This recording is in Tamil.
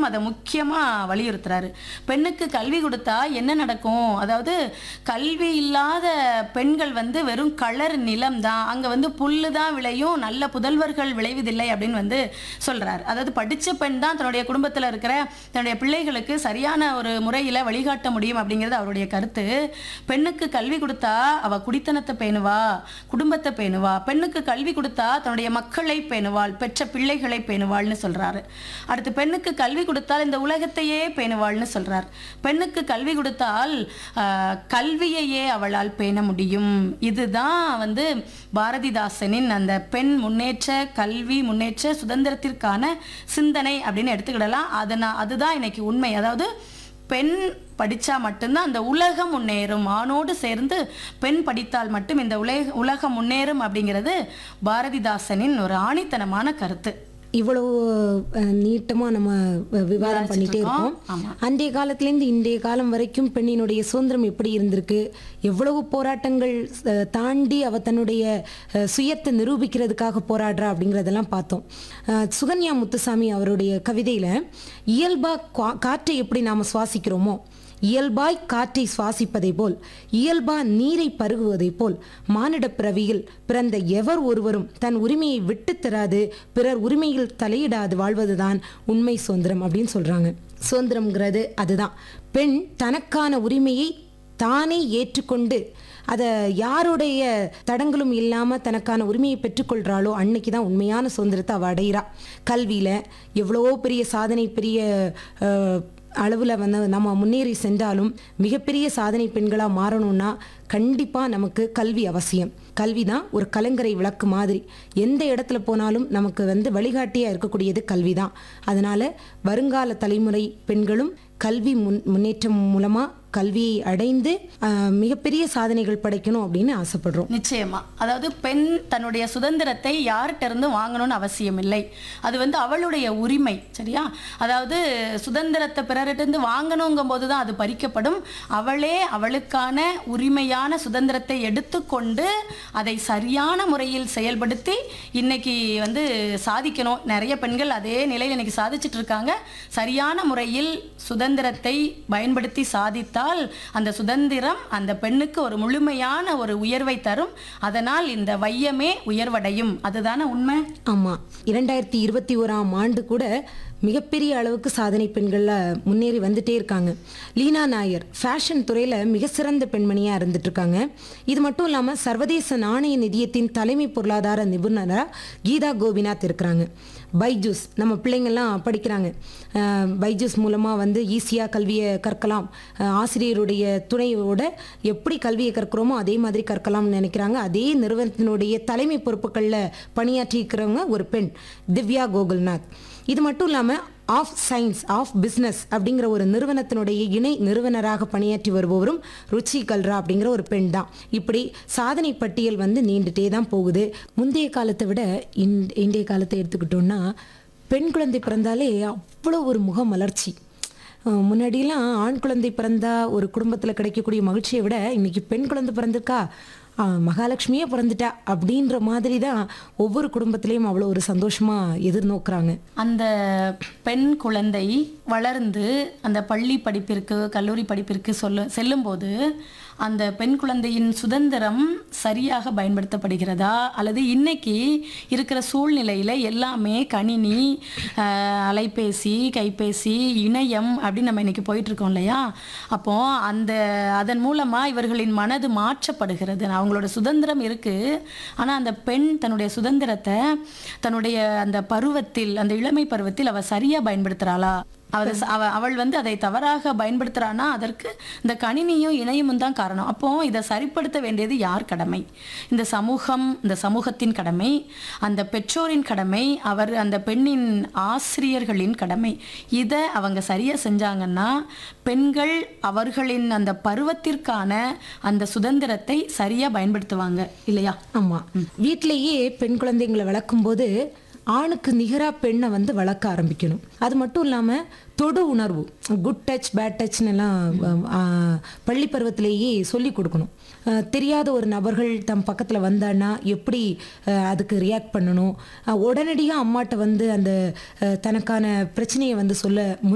அதை முக்கியமாக வலியுறுத்துறாரு பெண்ணுக்கு கல்வி கொடுத்தா என்ன நடக்கும் அதாவது கல்வி இல்லாத பெண்கள் வந்து வெறும் கலர் நிலம் தான் அங்கே வந்து புல்லு தான் விளையும் நல்ல புதல்வர்கள் விளைவதில்லை அப்படின்னு வந்து சொல்றாரு அதாவது படித்த பெண் தான் தன்னுடைய குடும்பத்தில் இருக்கிற தன்னுடைய பிள்ளைகளுக்கு சரியான ஒரு முறையில் வழிகாட்ட முடியும் அப்படிங்கிறது அவருடைய கருத்து பெண்ணுக்கு கல்வி கொடுத்தா அவ குடித்தனத்தை பேணுவா குடும்பத்தை பேணுவா பெண்ணுக்கு கல்வி கொடுத்தா தன்னுடைய மக்களை பேணுவாள் பெற்ற பிள்ளைகளை பேணுவாள்னு சொல்றாரு அடுத்து பெண்ணுக்கு கல்வி கொடுத்தால் இந்த உலகத்தையே பேணுவாள்னு சொல்றார் பெண்ணுக்கு கல்வி கொடுத்தால் ஆஹ், கல்வியையே அவளால் பேண முடியும் இதுதான் வந்து பாரதிதாசனின் அந்த பெண் முன்னேற்ற கல்வி முன்னேற்ற சுதந்திரத்திற்கான சிந்தனை அப்படின்னு எடுத்துக்கிடலாம் அதனா அதுதான் இன்னைக்கு உண்மை அதாவது பெண் படித்தா மட்டும்தான் அந்த உலகம் முன்னேறும் ஆணோடு சேர்ந்து பெண் படித்தால் மட்டும் இந்த உலக உலகம் முன்னேறும் அப்படிங்கிறது பாரதிதாசனின் ஒரு ஆணித்தனமான கருத்து இவ்வளவு அஹ், நீட்டமா நம்ம அஹ், விவாதம் பண்ணிட்டே இருக்கோம் ஆமா. அன்றைய காலத்திலேருந்து இன்றைய காலம் வரைக்கும் பெண்ணினுடைய சுதந்திரம் எப்படி இருந்திருக்கு எவ்வளவு போராட்டங்கள் அஹ், தாண்டி அவ தன்னுடைய அஹ், சுயத்தை நிரூபிக்கிறதுக்காக போராடுறா அப்படிங்கிறதெல்லாம் பார்த்தோம் அஹ், சுகன்யா முத்துசாமி அவருடைய கவிதையில இயல்பா கா- காற்றை எப்படி நாம சுவாசிக்கிறோமோ இயல்பாய் காற்றை சுவாசிப்பதை போல் இயல்பா நீரை பருகுவதைப் போல் மானிடப் பிறவியில் பிறந்த எவர் ஒருவரும் தன் உரிமையை விட்டுத் தராது பிறர் உரிமையில் தலையிடாது வாழ்வதுதான் உண்மை சுதந்திரம் அப்படின்னு சொல்றாங்க சுதந்திரம்ங்கிறது அதுதான் பெண் தனக்கான உரிமையை தானே ஏற்றுக்கொண்டு அதை யாருடைய தடங்களும் இல்லாமல் தனக்கான உரிமையை பெற்றுக்கொள்கிறாளோ அன்னைக்கு தான் உண்மையான சுதந்திரத்தை அவள் அடைகிறா கல்வியில் எவ்வளவோ பெரிய சாதனை பெரிய அஹ், அளவில் வந்து நம்ம முன்னேறி சென்றாலும் மிகப்பெரிய சாதனை பெண்களாக மாறணும்னா கண்டிப்பாக நமக்கு கல்வி அவசியம் கல்வி தான் ஒரு கலங்கரை விளக்கு மாதிரி எந்த இடத்துல போனாலும் நமக்கு வந்து வழிகாட்டியாக இருக்கக்கூடியது கல்வி தான் அதனால் வருங்கால தலைமுறை பெண்களும் கல்வி முன் முன்னேற்றம் மூலமாக கல்வியை அடைந்து ஆஹ், மிகப்பெரிய சாதனைகள் படைக்கணும் அப்படின்னு ஆசைப்படுறோம் நிச்சயமா அதாவது பெண் தன்னுடைய சுதந்திரத்தை யார்கிட்ட இருந்து வாங்கணும்னு அவசியம் இல்லை அது வந்து அவளுடைய உரிமை சரியா அதாவது சுதந்திரத்தை பிறரிட்டிருந்து வாங்கணுங்கும் போது தான் அது பறிக்கப்படும் அவளே அவளுக்கான உரிமையான சுதந்திரத்தை எடுத்துக்கொண்டு அதை சரியான முறையில் செயல்படுத்தி இன்னைக்கு வந்து சாதிக்கணும் நிறைய பெண்கள் அதே நிலையில் இன்னைக்கு சாதிச்சிட்டு இருக்காங்க சரியான முறையில் சுதந்திரத்தை பயன்படுத்தி சாதித்தால் அந்த சுதந்திரம் அந்த பெண்ணுக்கு ஒரு முழுமையான ஒரு உயர்வை தரும் அதனால் இந்த வையமே உயர்வடையும் அதுதானே உண்மை ஆமாம் இரண்டாயிரத்தி இருபத்தி ஓராம் ஆண்டு கூட மிகப்பெரிய அளவுக்கு சாதனை பெண்கள்ல முன்னேறி வந்துட்டே இருக்காங்க லீனா நாயர் ஃபேஷன் துறையில் மிக சிறந்த பெண்மணியாக இருந்துட்டு இருக்காங்க இது மட்டும் இல்லாமல் சர்வதேச நாணய நிதியத்தின் தலைமை பொருளாதார நிபுணராக கீதா கோபிநாத் இருக்கிறாங்க பைஜூஸ் நம்ம பிள்ளைங்கள்லாம் படிக்கிறாங்க அஹ் பைஜூஸ் மூலமாக வந்து ஈஸியாக கல்வியை கற்கலாம் அஹ் ஆசிரியருடைய துணையோட எப்படி கல்வியை கற்கிறோமோ அதே மாதிரி கற்கலாம்னு நினைக்கிறாங்க அதே நிறுவனத்தினுடைய தலைமை பொறுப்புகளில் பணியாற்றி இருக்கிறவங்க ஒரு பெண் திவ்யா கோகுல்நாத் இது மட்டும் இல்லாமல் ஆஃப் சயின்ஸ் ஆஃப் பிஸ்னஸ் அப்படிங்கிற ஒரு நிறுவனத்தினுடைய இணை நிறுவனராக பணியாற்றி வருபவரும் ருச்சி கல்ரா அப்படிங்கிற ஒரு பெண் தான் இப்படி சாதனை பட்டியல் வந்து நீண்டுட்டே தான் போகுது முந்தைய காலத்தை விட இன்- இன்றைய காலத்தை எடுத்துக்கிட்டோம்னா பெண் குழந்தை பிறந்தாலே அவ்வளோ ஒரு முக மலர்ச்சி அஹ் முன்னாடியெல்லாம் ஆண் குழந்தை பிறந்தா ஒரு குடும்பத்தில் கிடைக்கக்கூடிய மகிழ்ச்சியை விட இன்னைக்கு பெண் குழந்தை பிறந்திருக்கா அஹ் மகாலட்சுமியே பிறந்துட்டா அப்படின்ற மாதிரி தான் ஒவ்வொரு குடும்பத்திலையும் அவ்வளோ ஒரு சந்தோஷமாக எதிர்நோக்குறாங்க அந்த பெண் குழந்தை வளர்ந்து அந்த பள்ளி படிப்பிற்கு கல்லூரி படிப்பிற்கு சொல்ல செல்லும்போது அந்த பெண் குழந்தையின் சுதந்திரம் சரியாக பயன்படுத்தப்படுகிறதா அல்லது இன்னைக்கு இருக்கிற சூழ்நிலையில் எல்லாமே கணினி ஆஹ், அலைபேசி கைபேசி இணையம் அப்படின்னு நம்ம இன்னைக்கு போயிட்டு இருக்கோம் இல்லையா அப்போ அந்த அதன் மூலமாக இவர்களின் மனது மாற்றப்படுகிறது அவங்களோட சுதந்திரம் இருக்கு ஆனால் அந்த பெண் தன்னுடைய சுதந்திரத்தை தன்னுடைய அந்த பருவத்தில் அந்த இளமை பருவத்தில் அவ சரியா பயன்படுத்துறாளா அவ அவ அவள் வந்து அதை தவறாக பயன்படுத்துறானா அதற்கு இந்த கணினியும் இணையமும் தான் காரணம் அப்போ இதை சரிப்படுத்த வேண்டியது யார் கடமை இந்த சமூகம் இந்த சமூகத்தின் கடமை அந்த பெற்றோரின் கடமை அவர் அந்த பெண்ணின் ஆசிரியர்களின் கடமை இதை அவங்க சரியா செஞ்சாங்கன்னா பெண்கள் அவர்களின் அந்த பருவத்திற்கான அந்த சுதந்திரத்தை சரியா பயன்படுத்துவாங்க இல்லையா ஆமா வீட்டிலேயே பெண் குழந்தைங்களை வளர்க்கும்போது ஆணுக்கு நிகரா பெண்ணை வந்து வளர்க்க ஆரம்பிக்கணும் அது மட்டும் இல்லாம தொடு உணர்வு குட் டச் பேட் டச்னு எல்லாம் ஆ, பள்ளி பருவத்திலேயே சொல்லி கொடுக்கணும் ஆ, தெரியாத ஒரு நபர்கள் தம் பக்கத்தில் வந்தான்னா எப்படி ஆ, அதுக்கு ரியாக்ட் பண்ணணும் உடனடியாக அம்மாட்ட வந்து அந்த ஆ, தனக்கான பிரச்சனையை வந்து சொல்ல